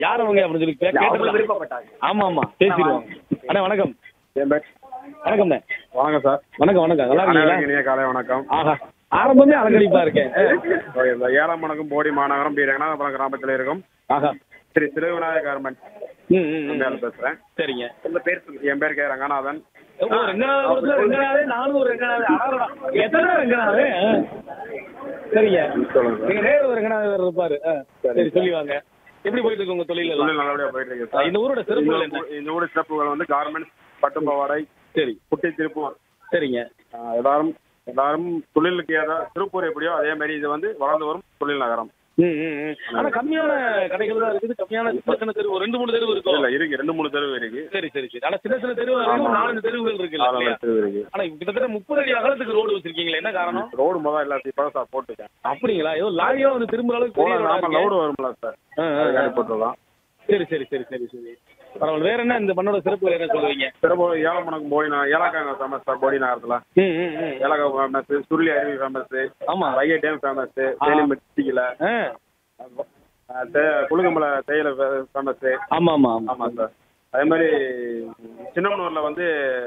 யார் அவங்க அப்படின்னு சொல்லி கே- கேட்டுடலாம் விருப்பப்பட்டாங்க ஆமா ஆமா பேசிடுவோம் அண்ணா வணக்கம் என் பேர் வணக்கம்ண்ணே வணக்கம் சார் வணக்கம் வணக்கம் நல்லா இருக்கீங்களா அனைவருக்கும் இனிய காலை வணக்கம் ஆஹா ஆரம்பமே அலங்கடிப்பா இருக்கேன் ஓகே, இந்த ஏழாம் வணக்கம் போடி மாநகரம் பி ரங்கநாதபுரம் கிராமத்தில் இருக்கும் ஆஹா ஸ்ரீ திருவிநாயக கார்மெண்ட் ம் ம், ம் மேல பேசுறேன் சரிங்க உங்க பேர் சொல்லுங்க என் பேர் கே ரங்கநாதன் ஓ, ரெங்கநாதபுரத்துல ரெங்கநாதே, நானும் ஒரு ரெங்கநாதே. அடடடா. எத்தனை ரெங்கநாதே? ஆ. சரிங்க சொல்லுங்க சார் நீங்க நேரு ஒரு ரெங்கநாதர் இருப்பாரு ஆ, சரி சொல்லி வாங்க எப்படி போயிட்டு இருக்கு உங்க தொழில் எல்லாம் தொழில் நல்லபடியா போயிட்டு இருக்கு ஆ, சார் இந்த ஊரோட சிறப்புகள் என்ன இந்த- இந்த ஊர் சிறப்புகள் வந்து கார்மெண்ட்ஸ் பட்டு பாவாடை சரி குட்டி திருப்பூர் சரிங்க ஆஹ் எல்லாரும் எல்லாரும் தொழிலுக்கு ஏதாவது திருப்பூர் எப்படியோ அதே மாதிரி இது வந்து வளர்ந்து வரும் தொழில் நகரம் ம், ம், ம். ஆனா கம்மியான கடைகள் தான் இருக்குது கம்மியான சின்ன சின்ன தெரு ஒரு ரெண்டு மூணு தெரு இருக்கும் இல்ல இருக்கு ரெண்டு மூணு தெருவு இருக்கு சரி சரி சரி ஆனா சின்ன சின்ன தெரு இருக்கு ஒரு நாலஞ்சு தெருவுகள் இருக்கு நாலு இல்லையா தெருவு இருக்கு ஆனா கிட்டத்தட்ட முப்பது அடி அகலத்துக்கு ரோடு வச்சிருக்கீங்களே என்ன காரணம் ரோடு முதல் எல்லாத்தையும் இப்பதான் சார் போட்டுருக்கேன் அப்படிங்களா ஏதோ லாரியா வந்து திரும்புற அளவுக்கு போன பெரிய road ஆ நாம இருக்கே. லவுடு வரும்ல சார் ஆ, ஆ, ஆ. அதுக்காண்டி போட்டுருலாம் சரி சரி சரி சரி சரி பரவாயில்ல வேற என்ன இந்த பண்ணோட சிறப்பு என்ன சொல்லுவீங்க திரும்ப ஏழாம் மணக்கு போடி நகர் ஏலாக்காங்க ஃபேமஸ் சார் போடி நகரத்தில் ம் ம் ம் ஏலக்கா ஃபேமஸ் சுருளி அருவி ஃபேமஸ் ஆமா வைகை டேம் ஃபேமஸ் தேனி மெட்டிக்கல ஆ குழுங்கமலை தேயிலை ஃபேமஸ் ஆமா ஆமா ஆமா ஆமாம் சார் அதே மாதிரி சின்னமனூரில் வந்து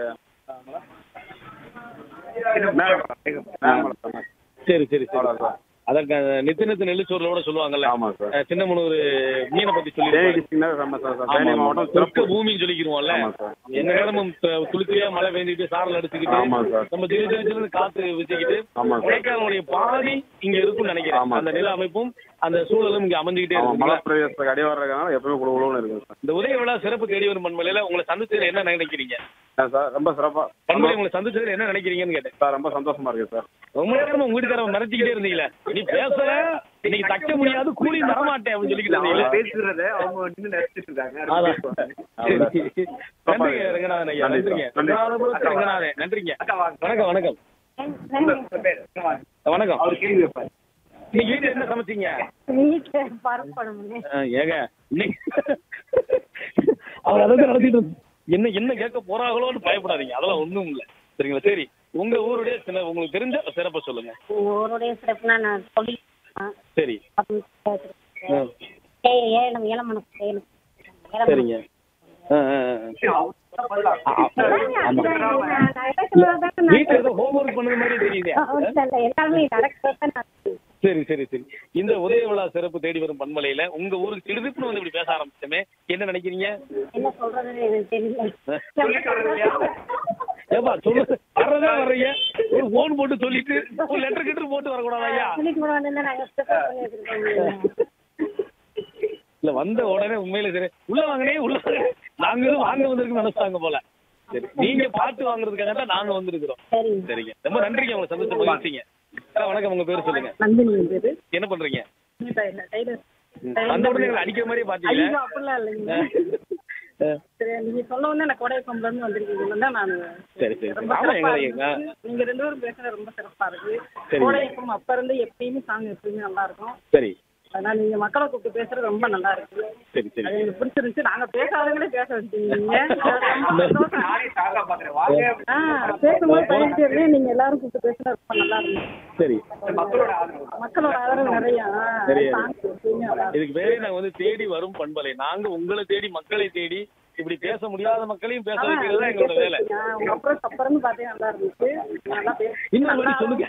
மேகமலை மேகமலை ஃபேமஸ் சரி சரி சரி அவ்வளோ சார் அதற்கு அந்த நித்து நித்து நெல்லிச்சோர்லோட சொல்லுவாங்கல்ல ஆமாம் சார் அஹ் சின்னமனூர் மீனை பத்தி தேனி சொல்லி டிஸ்ட்ரிக்ட்னாவே ஃபேமஸ் சார் தேனி மாவட்டம் சொர்க்க சிறப்பு பூமின்னு சொல்லிக்கிருவோம்ல ஆமா சார். எந்த நேரமும் த- துளித்துளியா மழை பெஞ்சிட்டு சாரல் அடிச்சுக்கிட்டு ஆமா சார். நம்ம சிறு சிறு சிறு காத்து வச்சுக்கிட்டு ஆமா சார். கொடைக்கானலுடைய பாதி இங்க இருக்கும்னு நினைக்கிறேன் ஆமா அந்த சார். நில அமைப்பும் அந்த சூழலும் இங்க அமைஞ்சுக்கிட்டே ஆமாம் மலை இருக்கு பிரதேசத்துக்கு அடிவாரம் இருக்கனால எப்பவுமே குழு குழுன்னு இருக்கும் சார் இந்த உதய விழா சிறப்பு தேடி வரும் பண்பலையில உங்களை சந்திச்சதுல என்ன நினைக்கிறீங்க ஆ சார் ரொம்ப சிறப்பாக பண்பலை உங்களை சந்திச்சதுல என்ன நினைக்கிறீங்கன்னு கேட்டேன் சார் ரொம்ப சந்தோஷமா இருக்கு சார் ரொம்ப நேரம் உங்க வீட்டுக்காரங்க மிரட்டிக்கிட்டே இருந்தீங்களே நீ பேசல இன்னைக்கு தைக்க முடியாது கூலி தரமாட்டேன் அப்படின்னு சொல்லிக்கிட்டு அவங்க இருந்தீங்களே பேசுறத அவங்க நின்று நினைச்சிட்டு இருக்காங்க அதான். பேசுவாங்க. சரி, சரி. நன்றிங்க ரங்கநாதன் ஐயா நன்றி சார். நன்றிங்க நன்றி. ரங்கநாதபுரத்து ரங்கநாதன் நன்றிங்க அக்கா வாங்க. வணக்கம் வணக்கம் உங்க பேர் வாங்க. வணக்கம் அவர் கேள்வி வைப்பாரு இன்னைக்கு வீட்டுல என்ன சமைச்சீங்க வீட்டுல பருப்பு குழம்புங்க ஆ, ஏங்க இன்னைக்கு அவர் அதான் நடத்திட்டு இருந்து- என்ன என்ன கேட்க போறாங்களோன்னு பயப்படாதீங்க அதெல்லாம் ஒண்ணும் இல்ல சரிங்களா சரி உங்க ஊருடைய சில உங்களுக்கு தெரிஞ்ச சிறப்பை சொல்லுங்க ஊருடைய சிறப்புனா நான் தொழில் ஆ, சரி அப்படின்னு ஆ, பேசுறேன். ஏ- ஏலம் ஏலமனசு ஏலம் ஏலம் சரிங்க ஆ, ஆ, ஆ. ஆமா. வீட்டுல ஏதோ ஹோம்ஒர்க் பண்ணது மாதிரி தெரியுதே எல்லாமே நடக்கிறத சரி சரி சரி இந்த உதய விழா சிறப்பு தேடி வரும் பண்பலையில உங்க ஊருக்கு திடுதிப்புன்னு வந்து இப்படி பேச ஆரம்பிச்சோமே என்ன நினைக்கிறீங்க என்ன சொல்றதுன்னு எனக்கு தெரியல ஏப்பா சொல்லு வர்றதே வர்றீங்க ஒரு போன் போட்டு சொல்லிட்டு ஒரு லெட்டர் கிட்டர் போட்டு வரக்கூடாது ஐயா சொல்லிட்டு கூட வந்து நாங்க prepare பண்ணி வச்சிருக்கோம் இல்ல வந்த உடனே உண்மையில சரி உள்ள வாங்கினே உள்ள வாங்கினே. நாங்க எதுவும் வாங்க வந்திருக்கு நினைச்சாங்க போல சரி நீங்க பார்த்து வாங்குறதுக்காக தான் நாங்க வந்திருக்கிறோம் சரிங்க சரிங்க ரொம்ப நன்றிங்க உங்களை சந்தோஷம் மகிழ்ச்சிங்க ஆ, வணக்கம் உங்க பேர் சொல்லுங்க நந்தினி பேரு என்ன பண்றீங்க டைலர் அந்த உடனே எங்களை அடிக்கிற மாதிரியே பாத்தீங்களா ஐயோ அப்படிலாம் இல்லைங்க ஆ, சரி நீங்க சொன்ன உடனே நான் கோடை கம்பல இருந்து வந்திருக்கீங்க தான் நான் சரி சரி ரொம்ப ஆமா சிறப்பா எங்களை எங்க இருந்துச்சு. நீங்க ரெண்டு பேரும் பேசுறது ரொம்ப சிறப்பா இருக்கு சரிங்க. கோடை FM அப்ப இருந்து எப்பயுமே சாங் எப்பயுமே நல்லா இருக்கும் சரி அதனால நீங்க மக்களை கூப்பிட்டு பேசுறது ரொம்ப நல்லா இருக்கு சரி சரி அது எனக்கு பிடிச்சிருந்துச்சு நாங்க பேசாதவங்களே பேச வச்சிருக்கீங்க ரொம்ப சந்தோஷம். நானே தாக்கா பாக்குறேன் வாங்க ஆ, பேசும்போது பயிற்சி இருந்தே நீங்க எல்லாரும் கூப்பிட்டு பேசுறது ரொம்ப நல்லா இருந்துச்சு சரி மக்களோட ஆதரவு மக்களோட ஆதரவு நிறைய ஆ, நிறைய. songs எப்பயுமே நல்லா இருக்கு. இதுக்கு பேரே நாங்க வந்து தேடி வரும் பண்பலை நாங்க உங்களை தேடி மக்களை தேடி இப்படி பேச முடியாத மக்களையும் பேச வைக்கிறது தான் எங்களோட வேலை ஆ, உங்க அப்புறம் சப்பரன்னு பார்த்தே நல்லா இருந்துச்சு நல்லா பேச இன்னொரு வாட்டி சொல்லுங்க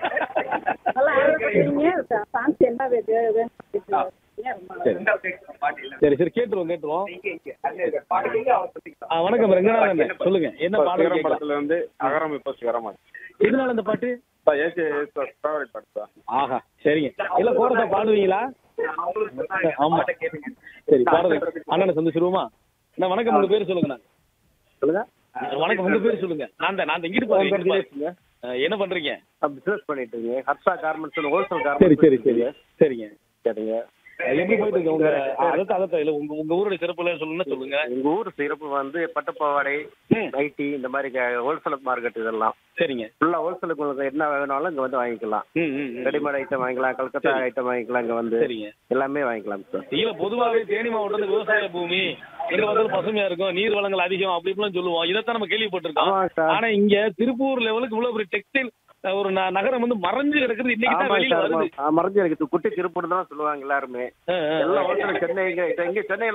நல்லா ஆரம்பிச்சீங்க சாங்ஸ் என்ன வே- வே- வேணும் பேசுங்க. ரொம்ப நல்லா சரி இந்த பேசுற பாட்டு இல்ல சரி சரி கேட்டுருவோம் கேட்டுருவோம் இங்க இங்க அந்த பாட்டு கேட்க அவர் சொல்லிக்கலாம் ஆ, வணக்கம் ரங்கநாதன் சொல்லுங்க என்ன பாடல் சிகரம் கேட்கலாம் படத்துல இருந்து அகரம் இப்போ சிகரமா எதனால இந்த பாட்டு சார் ஏசி சார் ஃபேவரட் பாட்டு சார் ஆஹா சரிங்க இல்ல போறத பாடுவீங்களா அவங்களுக்கு சொன்னாங்க ஆமா பாட்டை கேளுங்க சரி பாடுறது அண்ணனை சந்திச்சிருவோமா அண்ணா வணக்கம் உங்க பேர் சொல்லுங்க சொல்லுங்க வணக்கம் உங்க பேர் சொல்லுங்க நான் தான் நான் தான் இங்கிட்டு பாருங்க இங்கிட்டு பாருங்க. ஆ, என்ன பண்றீங்க பிசினஸ் பண்ணிட்டு இருக்கீங்க ஹர்ஷா கார்மெண்ட்ஸ் ஹோல்சேல் சரி சரி சரி சரிங்க சரிங்க எப்படி போயிட்டு இருக்கு உங்க அதத்த அதத்த இல்ல உங்க உங்க ஊருடைய சிறப்புல சொல்லுங்க சொல்லுங்க எங்க ஊர் சிறப்பு வந்து பட்டுப்பாவாடை ம், நைட்டி இந்த மாதிரி ஹோல்சேல் மார்க்கெட் இதெல்லாம் சரிங்க ஃபுல்லா ஹோல்சேலுக்கு உங்களுக்கு என்ன வேணாலும் இங்க வந்து வாங்கிக்கலாம் ம், ம், ம். ரெடிமேட் ஐட்டம் வாங்கிக்கலாம் கல்கத்தா சரி. ஐட்டம் வாங்கிக்கலாம் இங்க வந்து சரிங்க எல்லாமே வாங்கிக்கலாம் சார் இல்ல பொதுவாகவே தேனி மாவட்டம் வந்து விவசாய பூமி எங்க பார்த்தாலும் பசுமையா இருக்கும் நீர் வளங்கள் அதிகம் அப்படி இப்படிலாம் சொல்லுவோம் இதைத்தான் நம்ம கேள்விப்பட்டிருக்கோம் ஆமாங்க சார் ஆனா இங்க திருப்பூர் லெவலுக்கு இவ்வளவு ஒரு டெக்ஸ்டைல் ஒரு ந- நகரம் வந்து மறைஞ்சு கிடக்குறது இன்னைக்கு தான் ஆமாங்க வெளியில சார் வருது ஆமா. ஆ, மறைஞ்சு எனக்கு குட்டி திருப்பூர் தான் சொல்லுவாங்க எல்லாருமே ஆ, ஆ, எல்லாம் ஆ. ஹோல்சேல் சென்னை இங்க இங்க சென்னை